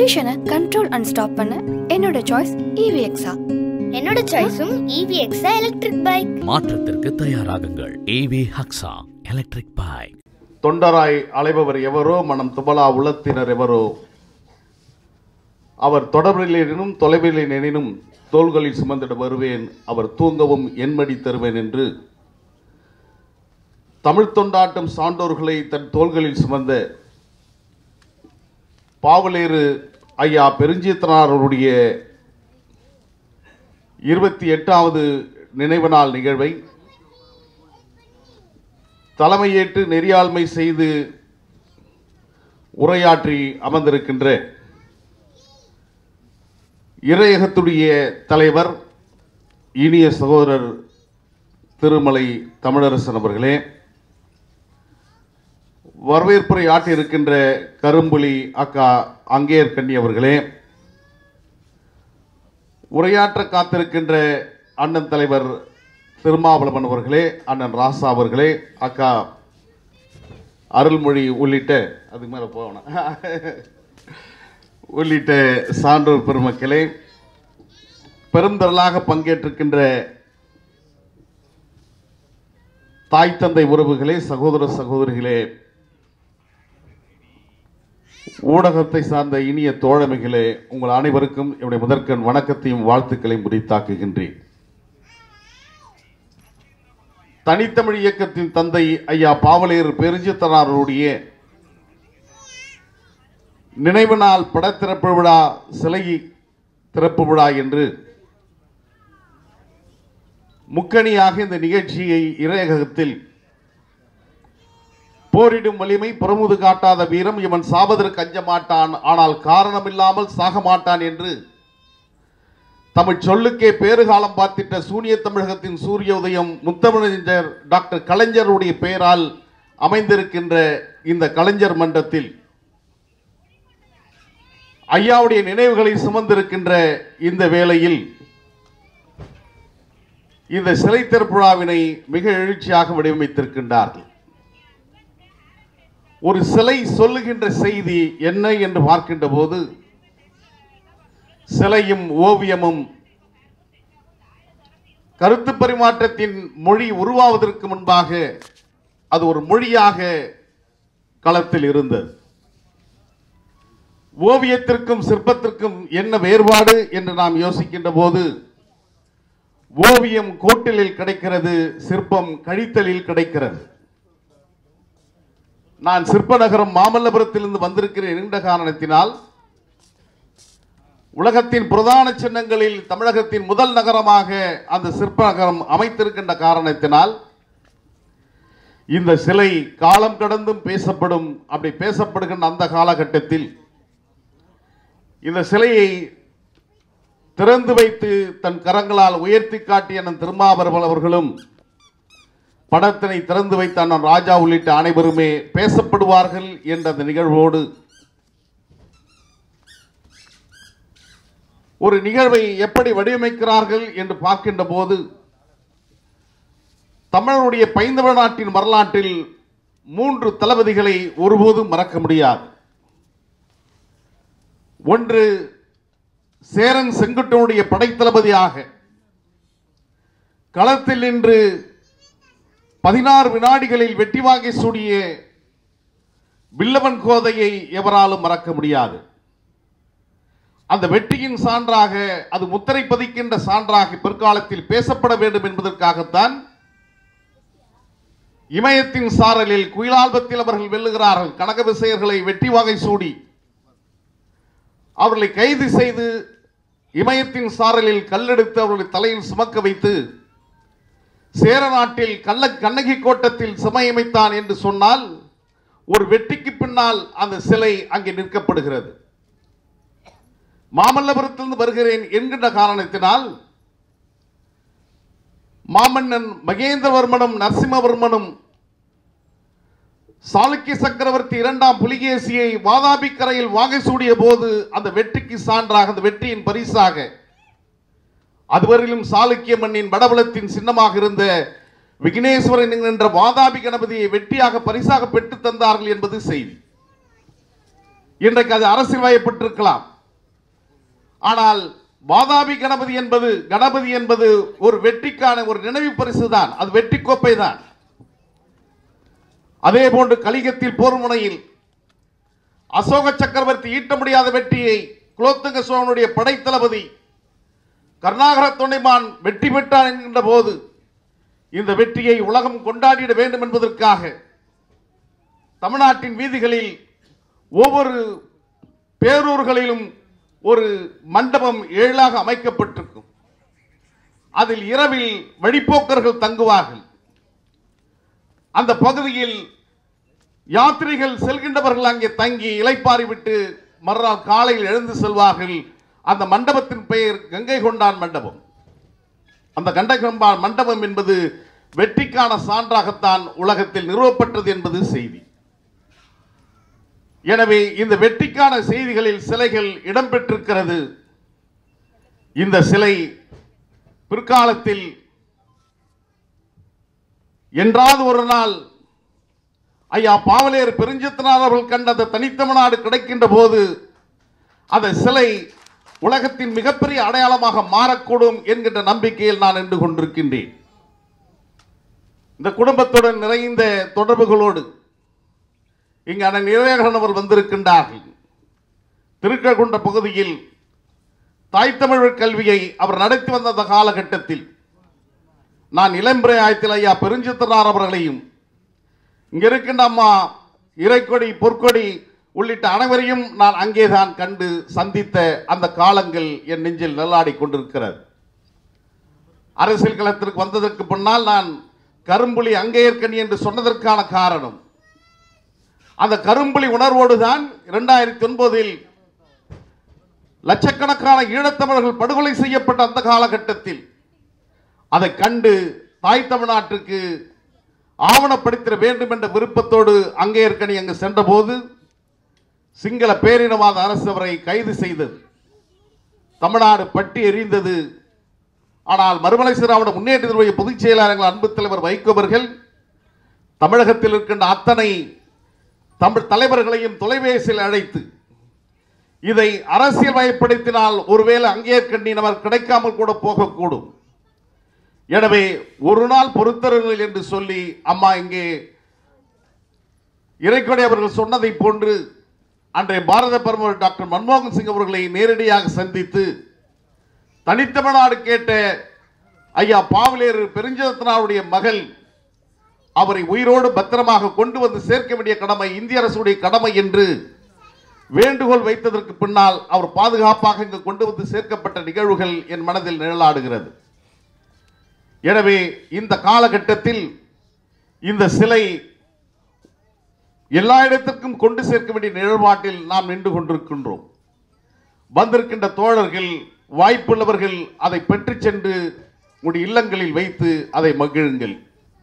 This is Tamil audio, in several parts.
பொல்யூஷனை கண்ட்ரோல் அண்ட் ஸ்டாப் பண்ண என்னோட சாய்ஸ் இவிஎக்ஸா என்னோட சாய்ஸும் இவிஎக்ஸ் எலக்ட்ரிக் பைக் மாற்றத்திற்கு தயாராகுங்கள் ஏவி ஹக்ஸா எலக்ட்ரிக் பைக் தொண்டராய் அலைபவர் எவரோ மனம் துபலா உளத்தினர் எவரோ அவர் தொடர்பில் எனினும் தொலைவில் எனினும் தோள்களில் சுமந்திட வருவேன் அவர் தூங்கவும் என்மடி தருவேன் என்று தமிழ் தொண்டாட்டம் சான்றோர்களை தன் தோள்களில் சுமந்த பாவலேறு ஐயா பெருஞ்சித்தனார் அவருடைய இருபத்தி எட்டாவது நினைவு நாள் நிகழ்வை தலைமையேற்று நெறியாண்மை செய்து உரையாற்றி அமர்ந்திருக்கின்ற இறையகத்துடைய தலைவர் இனிய சகோதரர் திருமலை தமிழரசன் அவர்களே வரவேற்புரை ஆற்றியிருக்கின்ற கரும்புலி அக்கா அங்கேயர் கண்ணி அவர்களே உரையாற்ற காத்திருக்கின்ற அண்ணன் தலைவர் திருமாவளவன் அவர்களே அண்ணன் ராசா அவர்களே அக்கா அருள்மொழி உள்ளிட்ட அதுக்கு மேலே போகணும் உள்ளிட்ட சான்றோர் பெருமக்களே பெருந்திரளாக பங்கேற்றிருக்கின்ற தாய் தந்தை உறவுகளே சகோதர சகோதரிகளே ஊடகத்தை சார்ந்த இனிய தோழமைகளே உங்கள் அனைவருக்கும் என்னுடைய முதற்கண் வணக்கத்தையும் வாழ்த்துக்களையும் உரித்தாக்குகின்றேன் தனித்தமிழ் இயக்கத்தின் தந்தை ஐயா பாவலேர் பெருஞ்சித்தனாருடைய நினைவு நாள் படத்திறப்பு விழா சிலை திறப்பு விழா என்று முக்கணியாக இந்த நிகழ்ச்சியை இறையகத்தில் போரிடும் வலிமை புறமுது காட்டாத வீரம் இவன் சாவதற்கு அஞ்ச மாட்டான் ஆனால் காரணமில்லாமல் சாக மாட்டான் என்று தமிழ் சொல்லுக்கே பேறுகாலம் பார்த்திட்ட சூனிய தமிழகத்தின் சூரிய உதயம் முத்தமிழஞ்சர் டாக்டர் கலைஞருடைய பெயரால் அமைந்திருக்கின்ற இந்த கலைஞர் மன்றத்தில் ஐயாவுடைய நினைவுகளை சுமந்திருக்கின்ற இந்த வேளையில் இந்த சிலை திறப்புழாவினை மிக எழுச்சியாக வடிவமைத்திருக்கின்றார்கள் ஒரு சிலை சொல்லுகின்ற செய்தி என்ன என்று பார்க்கின்ற போது சிலையும் ஓவியமும் கருத்து பரிமாற்றத்தின் மொழி உருவாவதற்கு முன்பாக அது ஒரு மொழியாக களத்தில் இருந்தது ஓவியத்திற்கும் சிற்பத்திற்கும் என்ன வேறுபாடு என்று நாம் யோசிக்கின்ற போது ஓவியம் கோட்டிலில் கிடைக்கிறது சிற்பம் கழித்தலில் கிடைக்கிறது நான் சிற்ப நகரம் மாமல்லபுரத்திலிருந்து வந்திருக்கிறேன் என்ற காரணத்தினால் உலகத்தின் பிரதான சின்னங்களில் தமிழகத்தின் முதல் நகரமாக அந்த சிற்ப நகரம் அமைத்திருக்கின்ற காரணத்தினால் இந்த சிலை காலம் கடந்தும் பேசப்படும் அப்படி பேசப்படுகின்ற அந்த காலகட்டத்தில் இந்த சிலையை திறந்து வைத்து தன் கரங்களால் உயர்த்தி காட்டிய அண்ணன் திருமாவரவல் அவர்களும் படத்தினை திறந்து வைத்த அண்ணன் ராஜா உள்ளிட்ட அனைவருமே பேசப்படுவார்கள் என்ற அந்த நிகழ்வோடு ஒரு நிகழ்வை எப்படி வடிவமைக்கிறார்கள் என்று பார்க்கின்ற போது தமிழருடைய பைந்தவ நாட்டின் வரலாற்றில் மூன்று தளபதிகளை ஒருபோதும் மறக்க முடியாது ஒன்று சேரன் செங்குட்டனுடைய படைத்தளபதியாக களத்தில் நின்று பதினாறு வினாடிகளில் வெற்றி வாங்கி சூடிய வில்லவன் கோதையை எவராலும் மறக்க முடியாது அந்த வெற்றியின் சான்றாக அது முத்திரை பதிக்கின்ற சான்றாக பிற்காலத்தில் பேசப்பட வேண்டும் என்பதற்காகத்தான் இமயத்தின் சாரலில் குயிலால்பத்தில் அவர்கள் வெல்லுகிறார்கள் கனக விசையர்களை வெற்றி வகை சூடி அவர்களை கைது செய்து இமயத்தின் சாரலில் கல்லெடுத்து அவர்களை தலையில் சுமக்க வைத்து சேர நாட்டில் கள்ள கண்ணகி கோட்டத்தில் சுமையமைத்தான் என்று சொன்னால் ஒரு வெற்றிக்கு பின்னால் அந்த சிலை அங்கே நிற்கப்படுகிறது மாமல்லபுரத்திலிருந்து வருகிறேன் என்கின்ற காரணத்தினால் மாமன்னன் மகேந்திரவர்மனும் நரசிம்மவர்மனும் சாளுக்கிய சக்கரவர்த்தி இரண்டாம் புலிகேசியை வாதாபி கரையில் வாகை சூடிய போது அந்த வெற்றிக்கு சான்றாக அந்த வெற்றியின் பரிசாக அதுவரையிலும் சாளுக்கிய மண்ணின் வடபுலத்தின் சின்னமாக இருந்த விக்னேஸ்வரன் என்கின்ற வாதாபி கணபதியை வெற்றியாக பரிசாக பெற்று தந்தார்கள் என்பது செய்தி இன்றைக்கு அது அரசியல் வயப்பட்டிருக்கலாம் ஆனால் வாதாபி கணபதி என்பது கணபதி என்பது ஒரு வெற்றிக்கான ஒரு நினைவு பரிசு தான் அது வெற்றி கோப்பை தான் அதே போன்று கலிகத்தில் போர் முனையில் அசோக சக்கரவர்த்தி ஈட்ட முடியாத வெற்றியை குலோத்துங்க சோழனுடைய படைத்தளபதி கருணாகர தொண்டைமான் வெற்றி பெற்றான் என்கின்ற போது இந்த வெற்றியை உலகம் கொண்டாடிட வேண்டும் என்பதற்காக தமிழ்நாட்டின் வீதிகளில் ஒவ்வொரு பேரூர்களிலும் ஒரு மண்டபம் ஏழாக அமைக்கப்பட்டிருக்கும் அதில் இரவில் வழிப்போக்கர்கள் தங்குவார்கள் அந்த பகுதியில் யாத்திரைகள் செல்கின்றவர்கள் அங்கே தங்கி இலைப்பாரி விட்டு மறுநாள் காலையில் எழுந்து செல்வார்கள் அந்த மண்டபத்தின் பெயர் கங்கை கொண்டான் மண்டபம் அந்த கண்டை கொண்டான் மண்டபம் என்பது வெற்றிக்கான சான்றாகத்தான் உலகத்தில் நிறுவப்பட்டது என்பது செய்தி எனவே இந்த வெற்றிக்கான செய்திகளில் சிலைகள் இடம்பெற்றிருக்கிறது இந்த சிலை பிற்காலத்தில் என்றாவது ஒரு நாள் ஐயா பாவலேர் பெருஞ்சித்தனார் அவர்கள் கண்ட அந்த தனித்தமிழ்நாடு கிடைக்கின்ற போது அந்த சிலை உலகத்தின் மிகப்பெரிய அடையாளமாக மாறக்கூடும் என்கின்ற நம்பிக்கையில் நான் நின்று கொண்டிருக்கின்றேன் இந்த குடும்பத்துடன் நிறைந்த தொடர்புகளோடு இங்கு அண்ணன் இளையகரன் அவர் வந்திருக்கின்றார்கள் திருக்ககுண்ட பகுதியில் தாய் தமிழ் கல்வியை அவர் நடத்தி வந்த அந்த காலகட்டத்தில் நான் இளம்பிரை ஆயத்தில் ஐயா பெருஞ்சித்தனார் அவர்களையும் இங்க இருக்கின்ற அம்மா இறைக்கொடி பொற்கொடி உள்ளிட்ட அனைவரையும் நான் அங்கேதான் கண்டு சந்தித்த அந்த காலங்கள் என் நெஞ்சில் நில்லாடி கொண்டிருக்கிறது அரசியல் களத்திற்கு வந்ததற்கு பின்னால் நான் கரும்புலி அங்கேயற்கனி என்று சொன்னதற்கான காரணம் அந்த கரும்புலி உணர்வோடு தான் இரண்டாயிரத்தி ஒன்பதில் லட்சக்கணக்கான ஈழத்தமிழர்கள் படுகொலை செய்யப்பட்ட அந்த காலகட்டத்தில் அதை கண்டு தாய் தமிழ்நாட்டுக்கு ஆவணப்படுத்திட வேண்டும் என்ற விருப்பத்தோடு அங்கே இருக்கணி அங்கு சென்றபோது சிங்கள பேரினவாத அரசு அவரை கைது செய்தது தமிழ்நாடு பட்டி எறிந்தது ஆனால் மறுமலை சிறாவண முன்னேற்றத்தினுடைய பொதுச் செயலாளர்கள் அன்பு தலைவர் வைகோ அவர்கள் தமிழகத்தில் இருக்கின்ற அத்தனை தமிழ் தலைவர்களையும் தொலைபேசியில் அழைத்து இதை அரசியல் வயப்படுத்தினால் ஒருவேளை அங்கேற்கண்ணி நமக்கு கிடைக்காமல் கூட போகக்கூடும் எனவே ஒரு நாள் பொறுத்தருங்கள் என்று சொல்லி அம்மா இங்கே இறைக்கொடை அவர்கள் சொன்னதை போன்று அன்றைய பாரத பிரதமர் டாக்டர் மன்மோகன் சிங் அவர்களை நேரடியாக சந்தித்து தனித்தமிழ்நாடு கேட்ட ஐயா பாவலேறு பெருஞ்சதனாருடைய மகள் அவரை உயிரோடு பத்திரமாக கொண்டு வந்து சேர்க்க வேண்டிய கடமை இந்திய அரசுடைய கடமை என்று வேண்டுகோள் வைத்ததற்கு பின்னால் அவர் பாதுகாப்பாக இங்கு கொண்டு வந்து சேர்க்கப்பட்ட நிகழ்வுகள் என் மனதில் நிழலாடுகிறது எனவே இந்த காலகட்டத்தில் இந்த சிலை எல்லா இடத்திற்கும் கொண்டு சேர்க்க வேண்டிய நிழல்பாட்டில் நாம் நின்று கொண்டிருக்கின்றோம் வந்திருக்கின்ற தோழர்கள் வாய்ப்புள்ளவர்கள் அதை பெற்றுச் சென்று உங்களுடைய இல்லங்களில் வைத்து அதை மகிழுங்கள்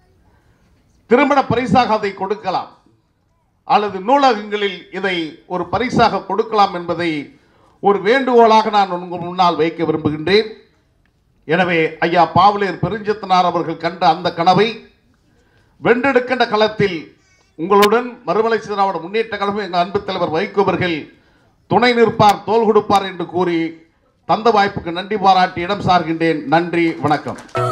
திருமண பரிசாக அதை கொடுக்கலாம் அல்லது நூலகங்களில் இதை ஒரு பரிசாக கொடுக்கலாம் என்பதை ஒரு வேண்டுகோளாக நான் உங்கள் முன்னால் வைக்க விரும்புகின்றேன் எனவே ஐயா பாவலேர் பெருஞ்சத்தனார் அவர்கள் கண்ட அந்த கனவை வென்றெடுக்கின்ற களத்தில் உங்களுடன் மறுமலை சிதறாவோட முன்னேற்ற கழகம் எங்கள் அன்பு தலைவர் வைகோ அவர்கள் துணை நிற்பார் தோல் கொடுப்பார் என்று கூறி தந்த வாய்ப்புக்கு நன்றி பாராட்டி இடம் சார்கின்றேன் நன்றி வணக்கம்